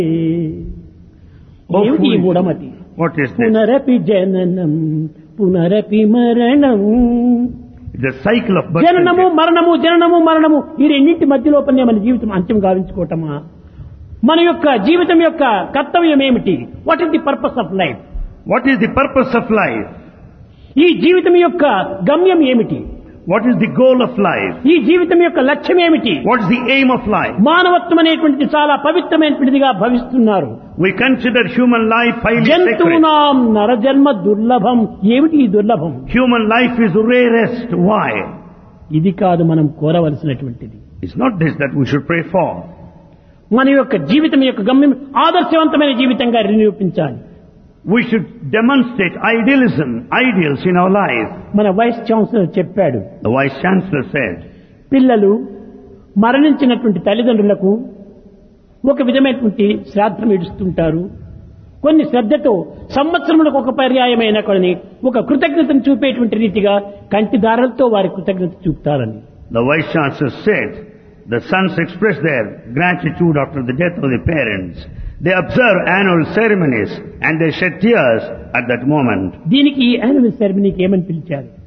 Oh, ఏమిటి ఈ foolish. మూఢమతి What is this? పునరపి జననం పునరపి మరణం The cycle of birth. and జననము death. మరణము జననము మరణము ఈ రెండింటి మధ్యలోపలనే మన జీవితం అంత్యం గావించుకోవటమా మన యొక్క జీవితం యొక్క కర్తవ్యం ఏమిటి what is the purpose of life What is the purpose of life? ఈ జీవితం యొక్క గమ్యం ఏమిటి What is the goal of life? ఈ జీవితం యొక్క లక్ష్యం ఏమిటి What is the aim of life? మానవత్వం అనేటువంటిది చాలా పవిత్రమైనటువంటిదిగా భావిస్తున్నారు We consider human life highly sacred. జంతువునాం నరజన్మ దుర్లభం ఏమిటి ఈ దుర్లభం Human life is rarest. Why? ఇది కాదు మనం కోరవలసినటువంటిది It's not this that we should pray for. మన యొక్క జీవితం యొక్క గమ్యం ఆదర్శవంతమైన జీవితంగా నిరూపించాలి We should demonstrate idealism, ideals in our life. మన వైస్ ఛాన్సలర్ చెప్పాడు The Vice Chancellor said, పిల్లలు మరణించినటువంటి తల్లిదండ్రులకు ఒక విధమైనటువంటి శ్రాద్ధం ఇడుస్తుంటారు కొన్ని శ్రద్ధతో సంవత్సరములకు ఒక పర్యాయమైన కొన్ని ఒక కృతజ్ఞతను చూపేటువంటి రీతిగా కంటి దారాలతో వారి కృతజ్ఞత చూపుతారని the Vice Chancellor said, the sons express their gratitude after the death of the parents. They observe annual ceremonies and they shed tears at that moment. దీనికి ఈ యానివల్ సెరమనీకి ఏమని పిలిచారు